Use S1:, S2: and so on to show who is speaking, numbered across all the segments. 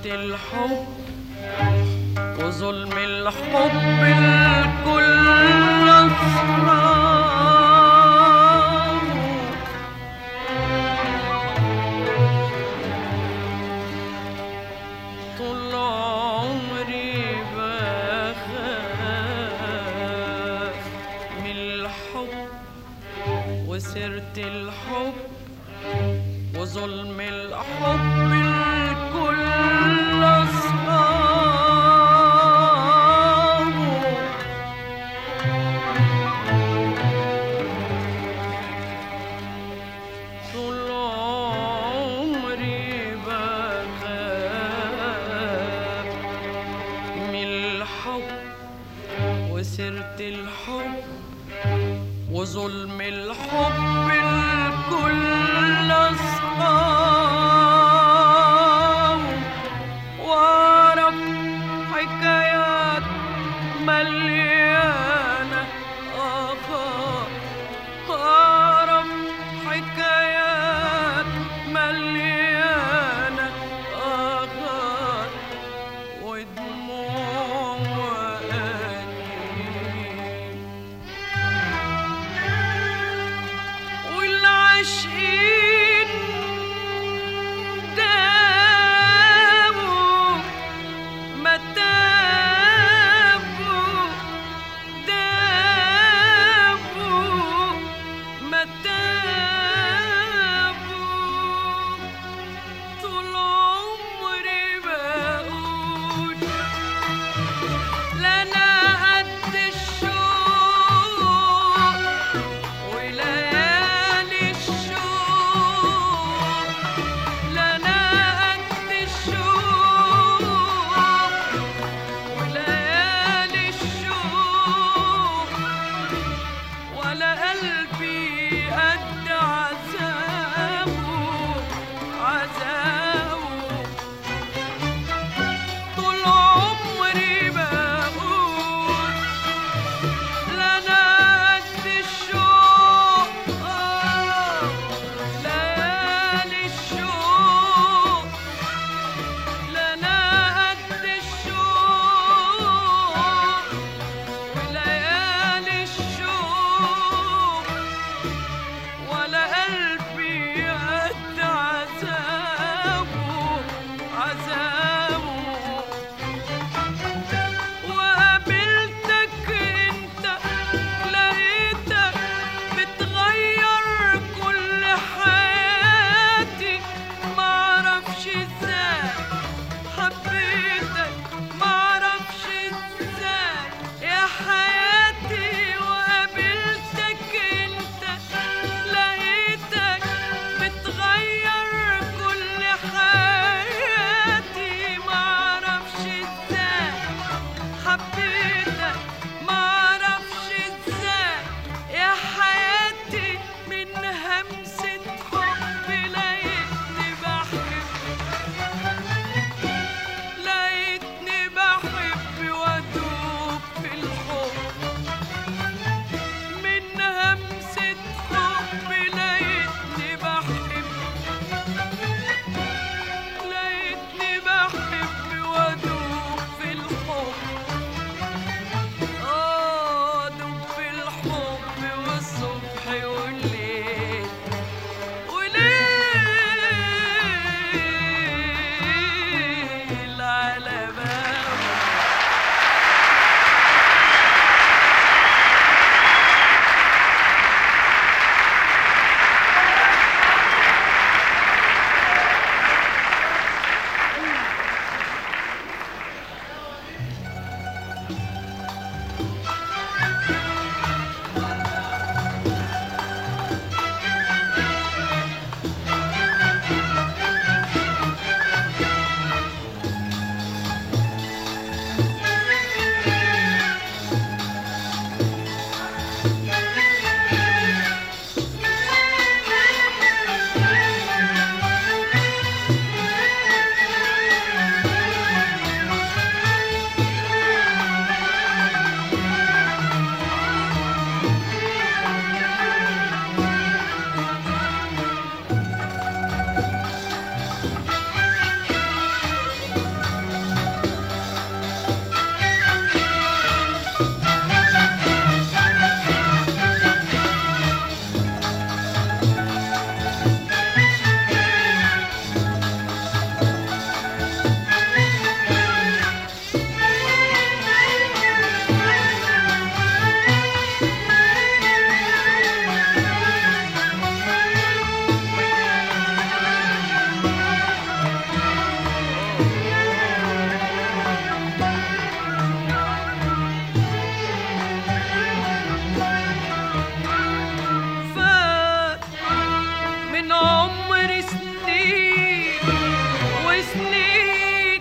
S1: الحب وظلم الحب الكل أسرار طول عمري بخاف من الحب وسيرة الحب وظلم الحب الكل أصحابه طول عمري بخاف من الحب وسيرة الحب وظلم الحب الكل أصحابه عمري سنين وسنين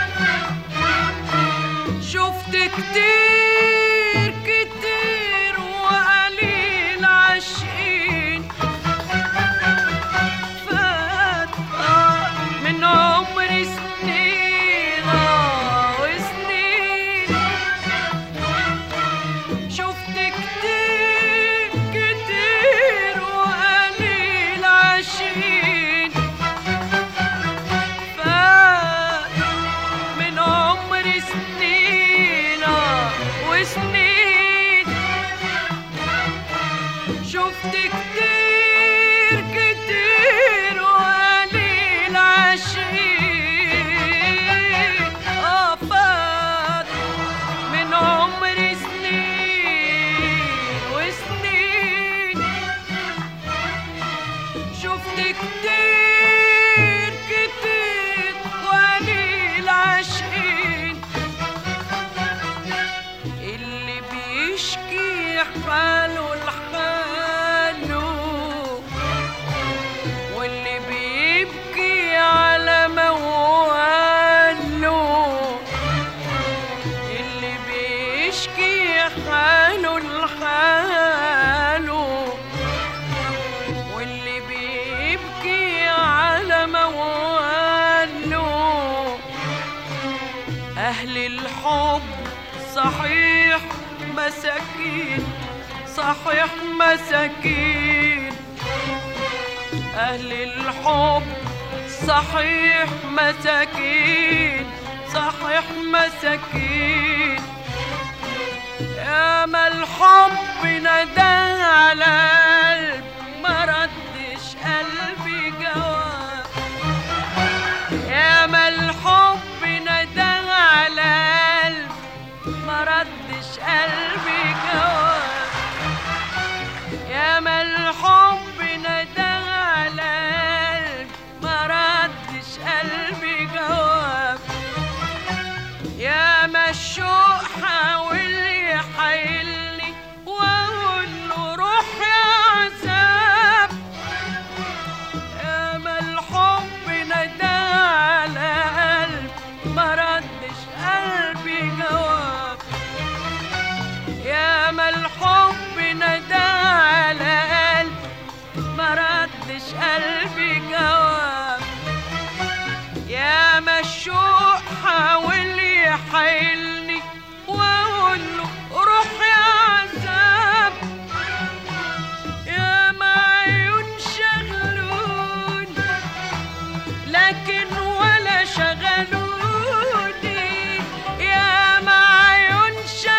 S1: شفت كتير كتير وقليل عاشقين فات آه من عمري سنين آه وسنين شفت كتير كتير وقليل عاشقين فات من عمري سنين آه وسنين شفت كتير كتير وقليل عاشقين آه فات من عمري سنين وسنين شفت كتير كتير وقليل عاشقين اللي بيشكي حاله لحاله واللي بيبكي على مواله اللي بيشكي حاله لحاله واللي بيبكي على مواله أهل الحب صحيح مساكين صحيح مساكين أهل الحب صحيح مساكين صحيح مساكين يا ما الحب ندى على قلب ما ردش قلبي جواب يا ما الحب ندى على قلب ما ردش قلبي جواب يا ما الحب ندى على قلب ما ردش قلبي جواب يا ما الشوق حاول يحايلني واقول له روح يا عذاب يا ما الحب ندى على قلب ما ردش قلبي جواب يا ما الحب ندى على قلب ما ردش قلبي جواب يا ما الشوق حاول يحايلني واقول له روح يا عذاب يا ما عيون شغلوني لكن ولا شغلوني يا ما عيون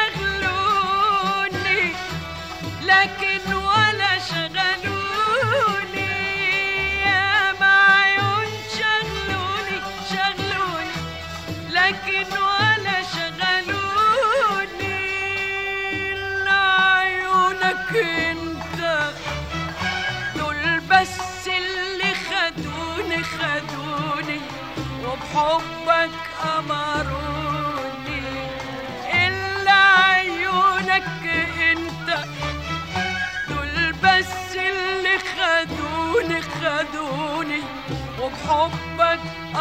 S1: شغلوني لكن ولا شغلوني يا ما عيون شغلوني شغلوني لكن ولا شغلوني إلا عيونك انت دول بس اللي خدوني خدوني وبحبك أمروني إلا عيونك انت دول بس اللي خدوني خدوني وبحبك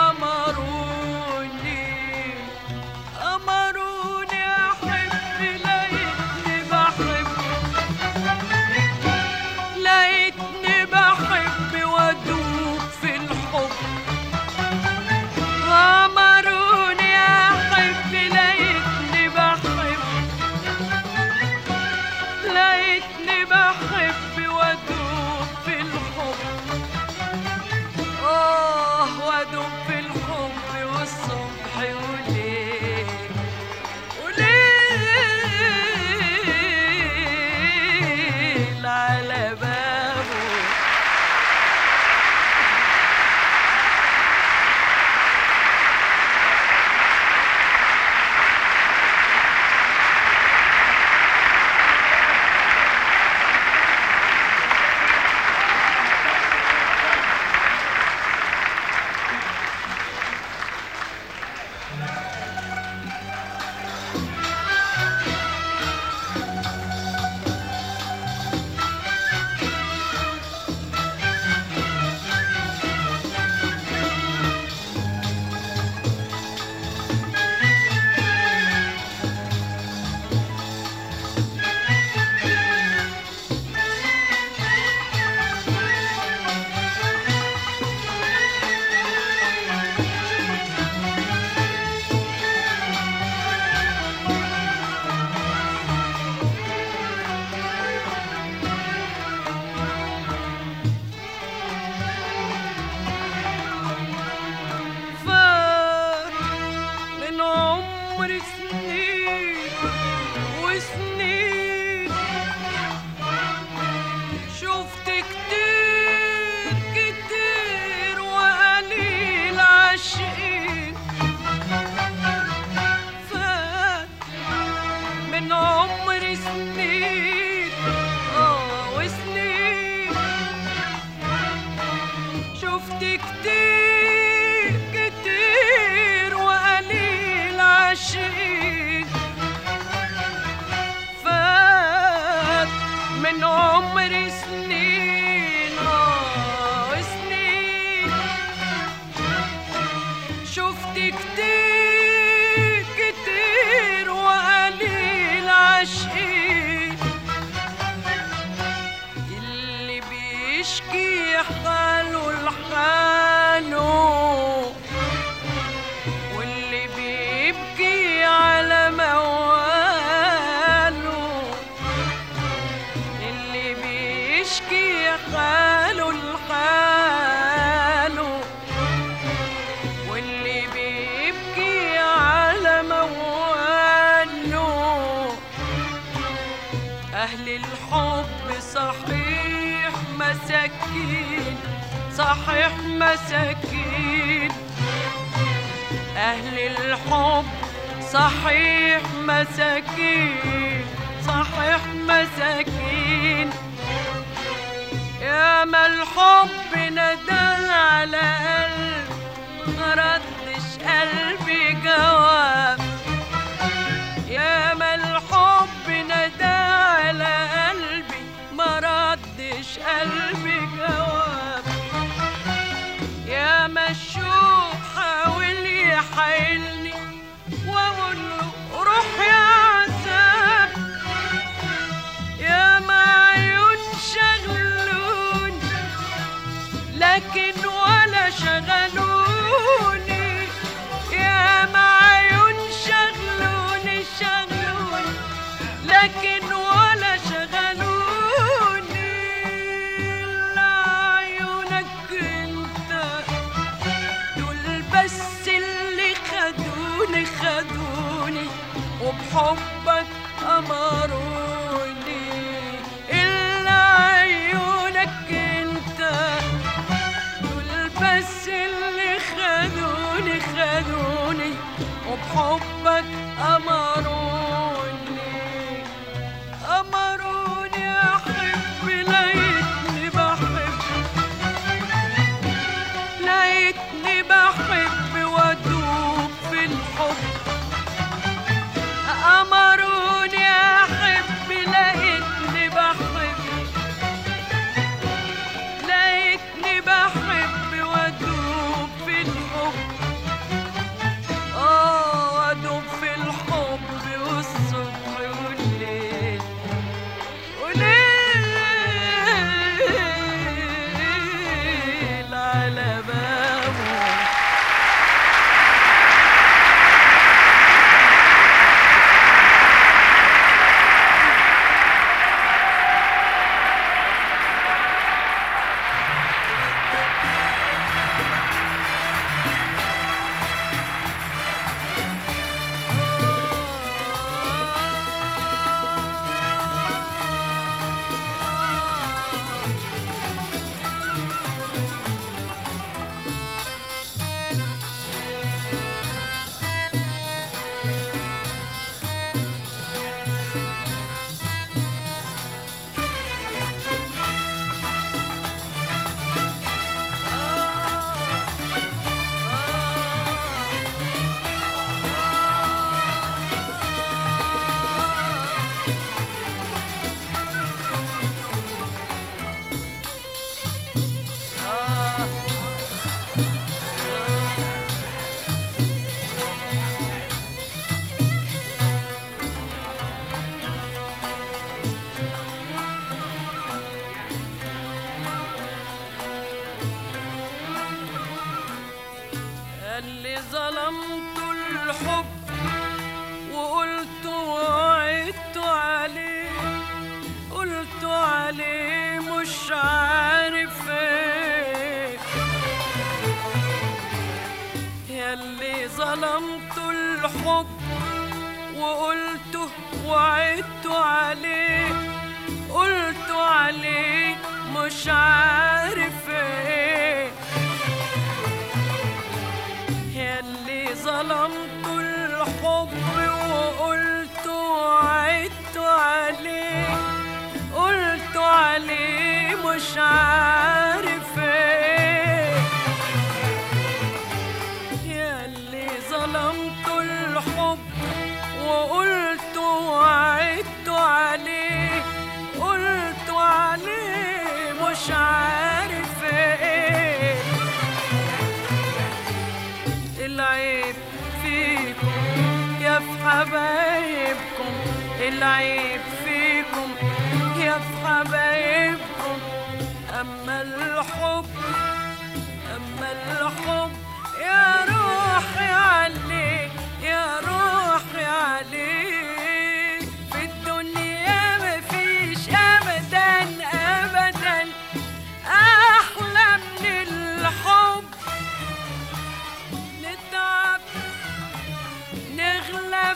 S1: أمروني أمروني أحب لقيتني بحب لقيتني بحب وأدوب في الحب أمروني أحب لقيتني بحب لقيتني بحب وأدوب في الحب آه وأدوب في الحب شفت كتير كتير وقليل عشقين فات من عمري سنين اه سنين شفت كتير كتير وقليل عشقين اللي بيشكي حاله لحاله واللي بيبكي على مواله اللي بيشكي حاله لحاله واللي بيبكي على مواله أهل الحب صحيح مساكين صحيح مساكين أهل الحب صحيح مساكين صحيح مساكين يا ما الحب ندى على قلب مردش قلبي جواب يا ما الحب ندى على قلبي ما ردش قلبي جواب يا ما الشوق حاول يحايلني واقول له روح يا عذاب يا ما عيون شغلوني لكن ولا شغلوني يا ما عيون شغلوني شغلوني لكن ولا شغلوني إلا عيونك انت دول بس اللي خدوني خدوني وبحبك أمروني إلا عيونك انت دول بس اللي خدوني خدوني وبحبك أمروني أمروني أحب لقيتني بحب لقيتني بحب وأدوب في الحب أمروني أحب لقيتني بحب لقيتني بحب وأدوب في الحب آه وأدوب في الحب والصبح والليل وليل على بابه اللي ظلمت الحب وقلت وعدت عليه قلت عليه مش عارف ايه ياللي ظلمت الحب وقلت وعدت عليه قلت عليه مش عارف ايه ياللي ظلمت الحب وقلت وعدت عليه قلت عليه مش عارف ايه العيب فيكم يا في حبايبكم أما الحب أما الحب يا روحي عليه يا روحي عليه في الدنيا مفيش أبدا أبدا أحلى من الحب نتعب نغلب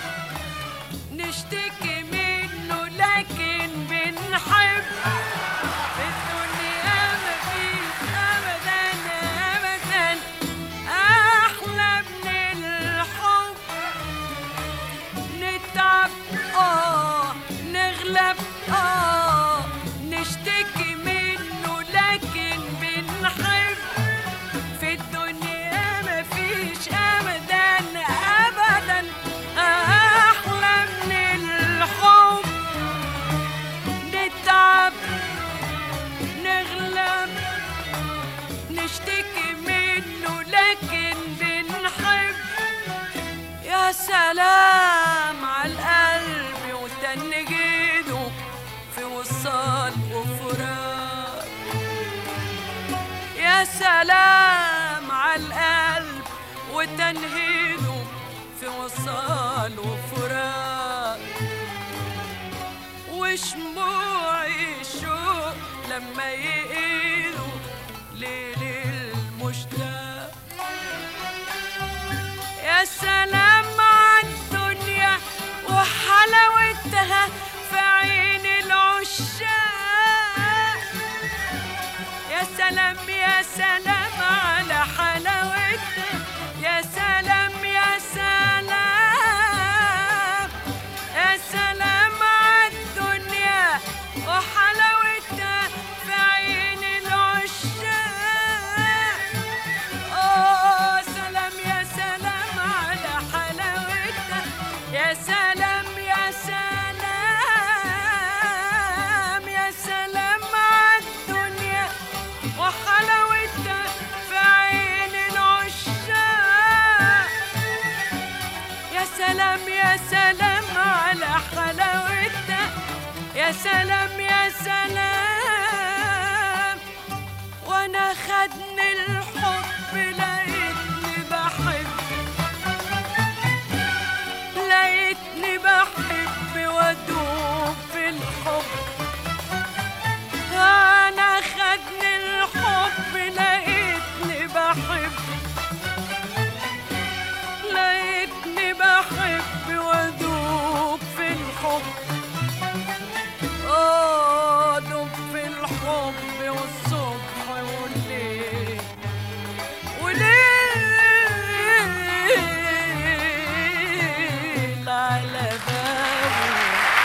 S1: نشتكي منه لكن بنحب في الدنيا مفيش أبدا أبدا أحلى من الحب نتعب آه نغلب آه نشتكي منه لكن بنحب في الدنيا مفيش أبدا أبدا أحلى من الحب نتعب نغلب نشتكي منه لكن بنحب يا سلام على القلب وتنجيده في وصال وفراق يا سلام على القلب وتنهيده في وصال وفراق وشموع الشوق لما يقيلوا ليل المشتاق يا سلام على الدنيا وحلاوتها في عين العشاق يا سلام يا سلام على حلاوتها يا سلام يا سلام يا سلام على الدنيا وحلاوتها في عين العشاق أوه سلام يا سلام على حلاوتها يا سلام يا سلام يا سلام على الدنيا وحلاوتها في عين العشاق يا سلام يا سلام على حلاوتها يا سلام يا سلام وانا خدني الحب لقيتني بحب لقيتني بحب وادوب في الحب انا خدني الحب لقيتني بحب لقيتني بحب وادوب في الحب اه دوب في الحب والصبح والليل وليل على بابه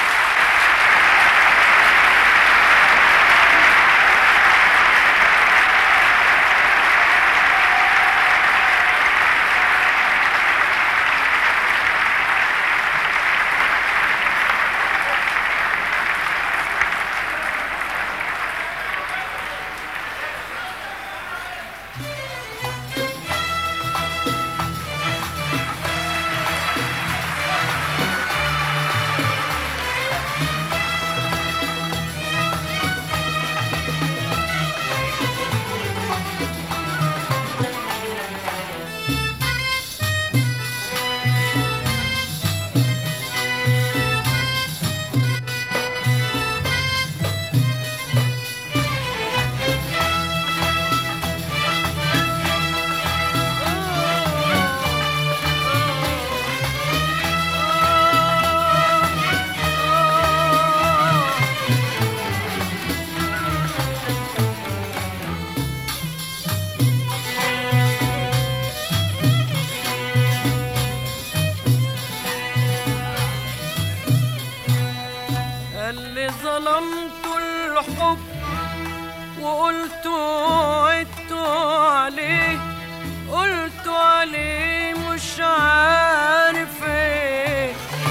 S1: اللي ظلمت الحب وقلت وعدت عليه قلت عليه مش عارف ايه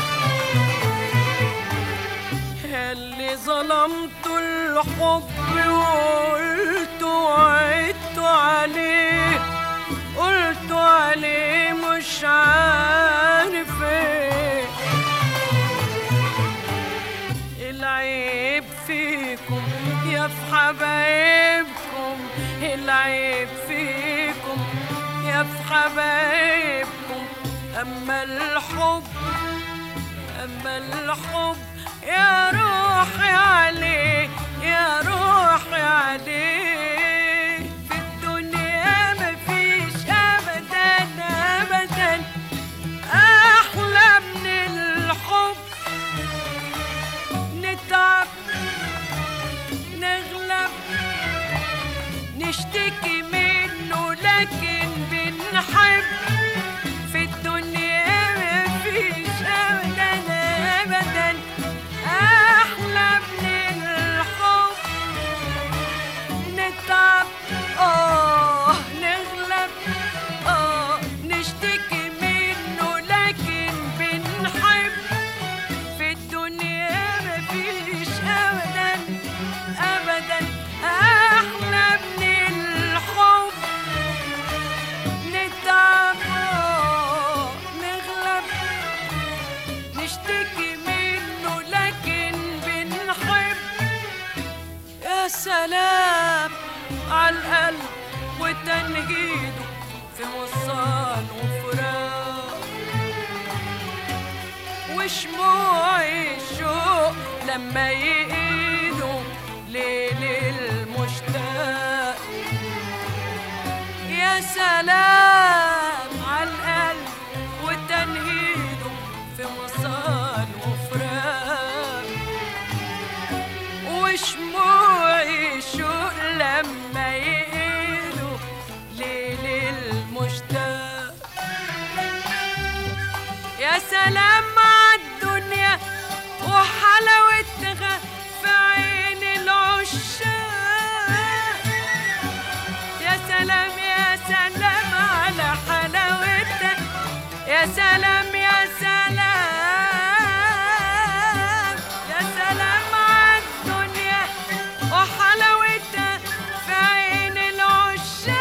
S1: اللي ظلمت الحب وقلت وعدت عليه قلت عليه مش عارف ايه حبايب فيكم يا في حبايبكم أما الحب أما الحب يا روحي عليه يا روحي عليه في الدنيا مفيش أبدا أبدا أحلى من الحب نتعب نغلب نشتكي منه لكن بنحب في الدنيا مفيش أبدا أبدا أحلى من الحب نتعب آه نغلب آه نشتكي منه لكن بنحب في الدنيا مفيش أبدا أبدا أحلى من الحب نتعب آه نغلب نشتكي منه لكن بنحب يا سلام على القلب وتنجيده في وصال وفراق وشموع الشوق لما يقيدوا ليل المشتاق يا سلام على القلب وتنهيده في وصال وفراق وشموع الشوق لما يقيدوا ليل المشتاق يا سلام على الدنيا وحلاوتها في عين العشاق يا سلام يا سلام على حلاوتها يا سلام يا سلام يا سلام على الدنيا وحلاوتها في عين العشاق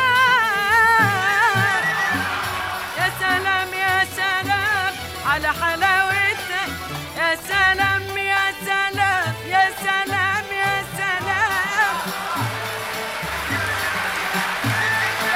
S1: يا سلام يا سلام على حلاوتها يا سلام يا سلام يا سلام يا سلام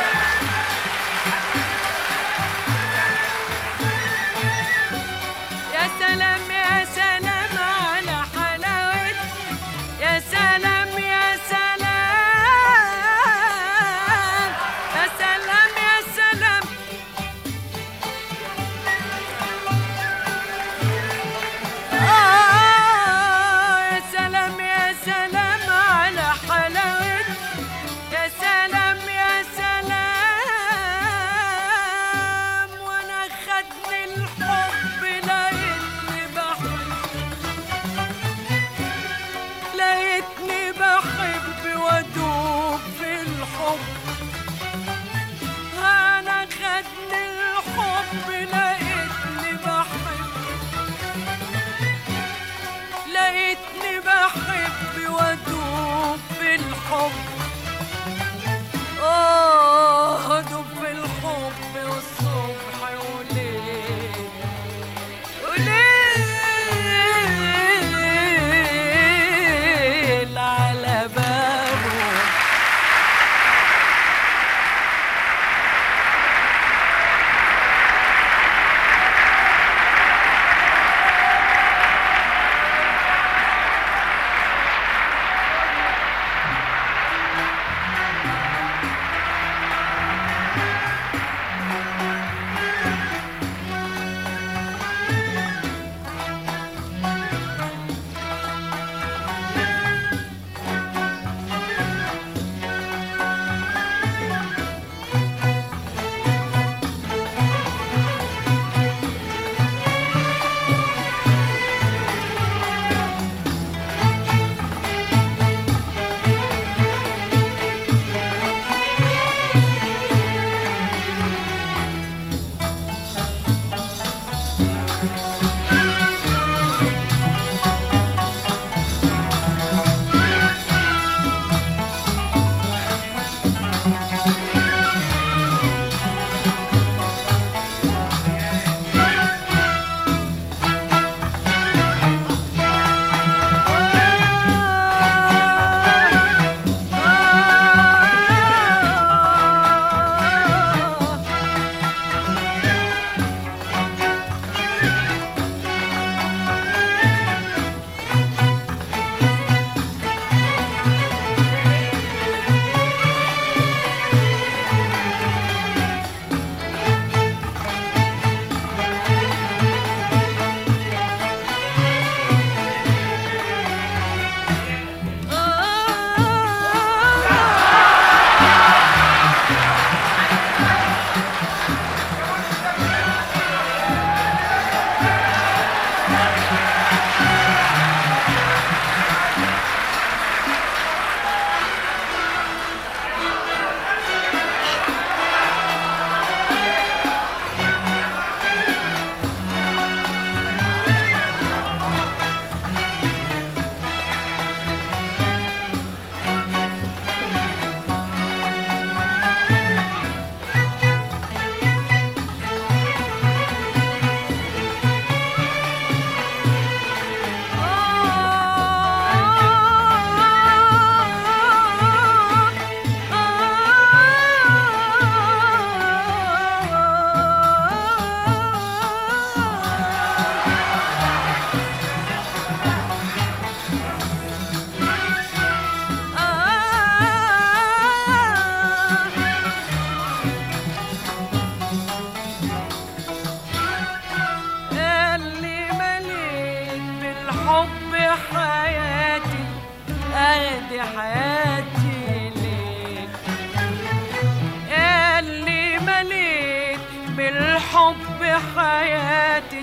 S1: بالحب حياتي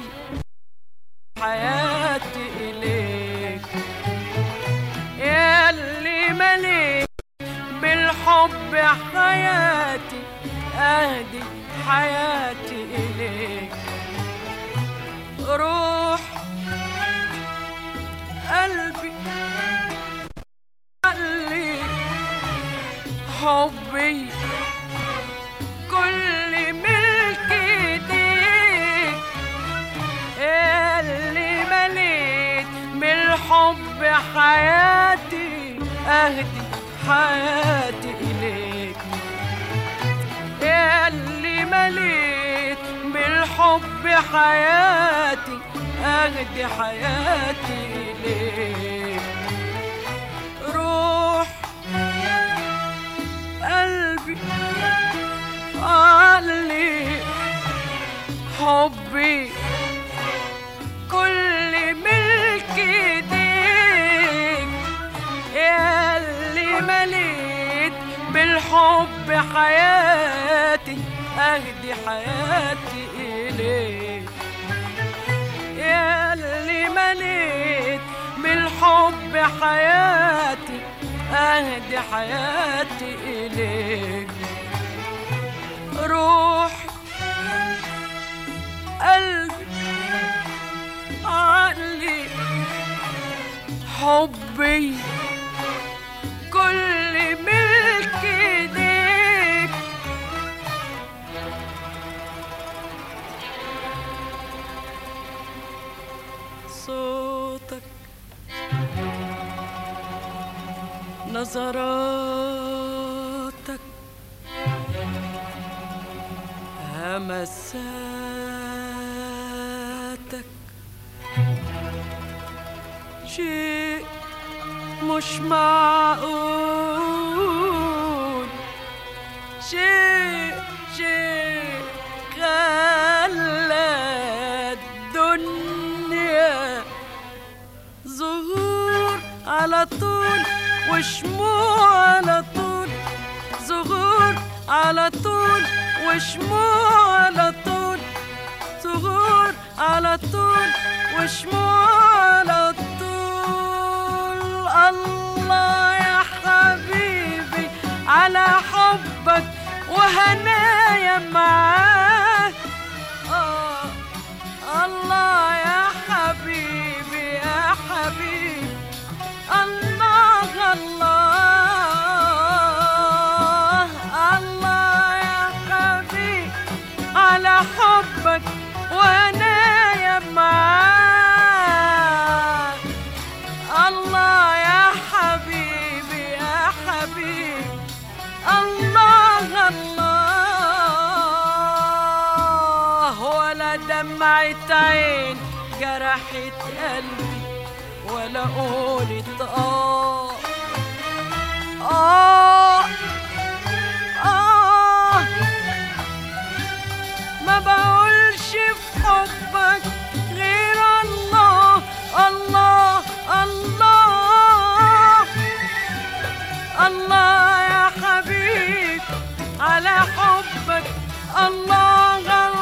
S1: حياتي إليك يا اللي مليت بالحب حياتي أهدي حياتي إليك روح قلبي قلبي حبي كل ملك ايديك اللي مليت بالحب حياتي اهدي حياتي اليك اللي مليت بالحب حياتي اهدي حياتي اليك روح قلبي علي حبي كل ملك ايديك يا اللي مليت بالحب حياتي اهدي حياتي اليك يا اللي مليت بالحب حياتي اهدي حياتي اليك روح قلبي عقلي حبي كل ملك ايديك صوتك نظراتك همساتك شيء مش معقول شيء شيء خلى الدنيا ظهور على طول وشموع على طول ظهور على طول وشموع على طول ظهور على طول وشموع على طول الله يا حبيبي على حبك وهنايا معاك آه الله يا حبيبي يا حبيبي الله الله الله يا حبيبي على حبك وانا يا معاك الله يا حبيبي يا حبيبي الله الله ولا دمعة عين جرحت قلبي ولا قولت آه آه آه ما بقولش في حبك غير الله الله الله الله يا حبيب على حبك الله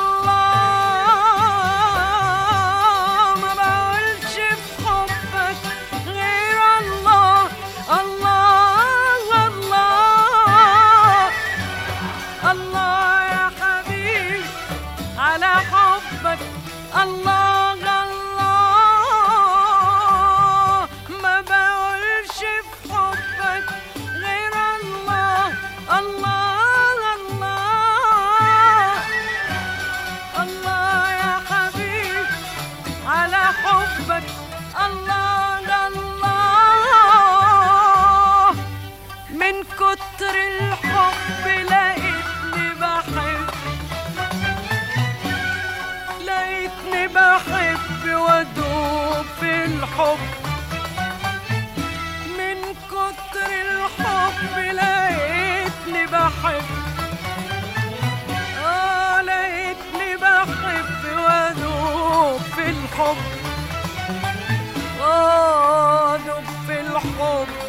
S1: الله ما بقولش في حبك غير الله الله الله الله يا حبيب على حبك الله الله ما بقولش في حبك غير الله الله الله الله يا حبيب على حبك الله الله من كتر الحب لقيتني بحب لقيتني بحب وادوب في الحب من كتر الحب لقيتني بحب اه لقيتني بحب وادوب في الحب اه دوب في الحب